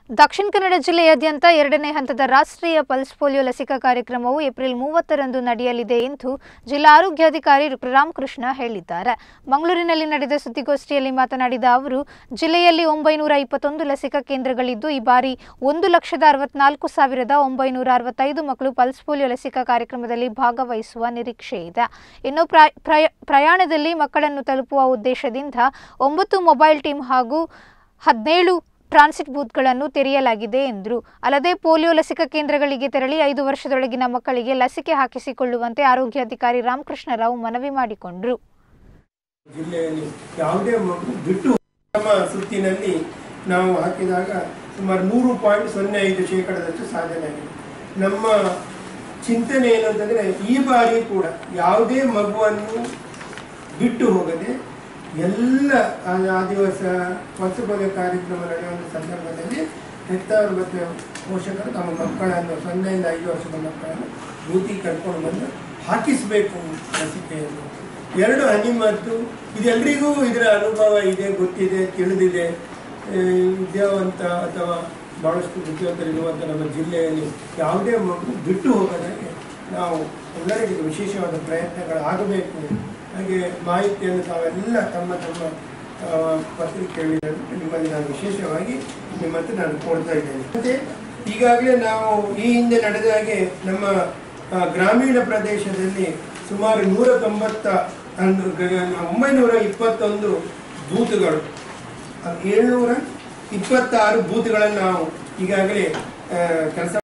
ದಕ್ಷಿಣ ಕನ್ನಡ ಜಿಲ್ಲೆಯಾದ್ಯಂತ ಎರಡನೇ ಹಂತದ ರಾಷ್ಟ್ರೀಯ ಪಲ್ಸ್ ಪೋಲಿಯೋ ಲಸಿಕಾ ಕಾರ್ಯಕ್ರಮವು ಏಪ್ರಿಲ್ ಮೂವತ್ತರಂದು ನಡೆಯಲಿದೆ ಎಂದು ಜಿಲ್ಲಾ ಆರೋಗ್ಯಾಧಿಕಾರಿ ರಾಮಕೃಷ್ಣ ಹೇಳಿದ್ದಾರೆ ಮಂಗಳೂರಿನಲ್ಲಿ ನಡೆದ ಸುದ್ದಿಗೋಷ್ಠಿಯಲ್ಲಿ ಮಾತನಾಡಿದ ಅವರು ಜಿಲ್ಲೆಯಲ್ಲಿ ಒಂಬೈನೂರ ಇಪ್ಪತ್ತೊಂದು ಲಸಿಕಾ ಕೇಂದ್ರಗಳಿದ್ದು ಈ ಬಾರಿ ಒಂದು ಲಕ್ಷದ ಅರವತ್ನಾಲ್ಕು ಸಾವಿರದ ಒಂಬೈನೂರ ಅರವತ್ತೈದು ಮಕ್ಕಳು ಪಲ್ಸ್ ಪೋಲಿಯೋ ಲಸಿಕಾ ಕಾರ್ಯಕ್ರಮದಲ್ಲಿ ಭಾಗವಹಿಸುವ ನಿರೀಕ್ಷೆ ಇದೆ ಇನ್ನು ಪ್ರ- ಪ್ರಯ- ಪ್ರಯಾಣದಲ್ಲಿ ಮಕ್ಕಳನ್ನು ತಲುಪುವ ಉದ್ದೇಶದಿಂದ ಒಂಬತ್ತು ಮೊಬೈಲ್ ಟೀಮ್ ಹಾಗೂ ಹದಿನೇಳು ಟ್ರಾನ್ಸಿಟ್ ಬೂತ್ಗಳನ್ನು ತೆರೆಯಲಾಗಿದೆ ಎಂದರು ಅಲ್ಲದೆ ಪೋಲಿಯೋ ಲಸಿಕಾ ಕೇಂದ್ರಗಳಿಗೆ ತೆರಳಿ ಐದು ವರ್ಷದೊಳಗಿನ ಮಕ್ಕಳಿಗೆ ಲಸಿಕೆ ಹಾಕಿಸಿಕೊಳ್ಳುವಂತೆ ಆರೋಗ್ಯಾಧಿಕಾರಿ ರಾಮಕೃಷ್ಣ ರಾವ್ ಮನವಿ ಮಾಡಿಕೊಂಡರು ಜಿಲ್ಲೆಯಲ್ಲಿ ಯಾವುದೇ ಮಗು ಬಿಟ್ಟು ನಮ್ಮ ಸುತ್ತಿನಲ್ಲಿ ನಾವು ಹಾಕಿದಾಗ ಸುಮಾರು ಮೂರು ಪಾಯಿಂಟ್ ಸೊನ್ನೆ ಐದು ಶೇಕಡದಷ್ಟು ಸಾಧನೆ ಆಗಿದೆ ನಮ್ಮ ಚಿಂತನೆ ಏನು ಅಂತಂದರೆ ಈ ಬಾರಿ ಕೂಡ ಯಾವುದೇ ಮಗುವನ್ನು ಬಿಟ್ಟು ಹೋಗದೆ ಎಲ್ಲ ಆ ಆ ದಿವಸ ಪಶುಪೋಲಿಯೋ ಕಾರ್ಯಕ್ರಮ ನಡೆಯುವ ಸಂದರ್ಭದಲ್ಲಿ ಹೆತ್ತವರು ಮತ್ತು ಪೋಷಕರು ತಮ್ಮ ಮಕ್ಕಳನ್ನು ಸೊನ್ನೆಯಿಂದ ಐದು ವರ್ಷದ ಮಕ್ಕಳನ್ನು ಬೂತಿ ಕರ್ಕೊಂಡು ಬಂದು ಹಾಕಿಸಬೇಕು ಲಸಿಕೆಯನ್ನು ಎರಡು ಹನಿ ಮತ್ತು ಇದೆಲ್ಲರಿಗೂ ಇದರ ಅನುಭವ ಇದೆ ಗೊತ್ತಿದೆ ತಿಳಿದಿದೆ ಆ, ವಿದ್ಯಾವಂತ ಅಥವಾ ಭಾಳಷ್ಟು ಬುದ್ಧಿವಂತರಿರುವಂಥ ನಮ್ಮ ಜಿಲ್ಲೆಯಲ್ಲಿ ಯಾವುದೇ ಮಗು ಬಿಟ್ಟು ಹೋಗದಾಗೆ ನಾವು ಎಲ್ಲರಿಗೂ ವಿಶೇಷವಾದ ಪ್ರಯತ್ನಗಳಾಗಬೇಕು ಹಾಗೆ ಮಾಹಿತಿಯನ್ನು ತಾವೆಲ್ಲ ತಮ್ಮ ತಮ್ಮ ಆ, ಪತ್ರಿಕೆಯಲ್ಲಿ ನಿಮ್ಮಲ್ಲಿ ನಾನು ವಿಶೇಷವಾಗಿ ನಿಮ್ಮ ಹತ್ರ ನಾನು ಕೊಡ್ತಾ ಇದ್ದೇನೆ ಮತ್ತೆ ಈಗಾಗಲೇ ನಾವು ಈ ಹಿಂದೆ ನಡೆದ ಹಾಗೆ ನಮ್ಮ ಆ, ಗ್ರಾಮೀಣ ಪ್ರದೇಶದಲ್ಲಿ ಸುಮಾರು ನೂರ ತೊಂಬತ್ತ ಒಂದು ಗ- ಒಂಬೈನೂರ ಇಪ್ಪತ್ತೊಂದು ಬೂತ್ಗಳು ಏಳ್ನೂರ ಇಪ್ಪತ್ತಾರು ಬೂತ್ಗಳನ್ನು ನಾವು ಈಗಾಗಲೇ ಕೆಲಸ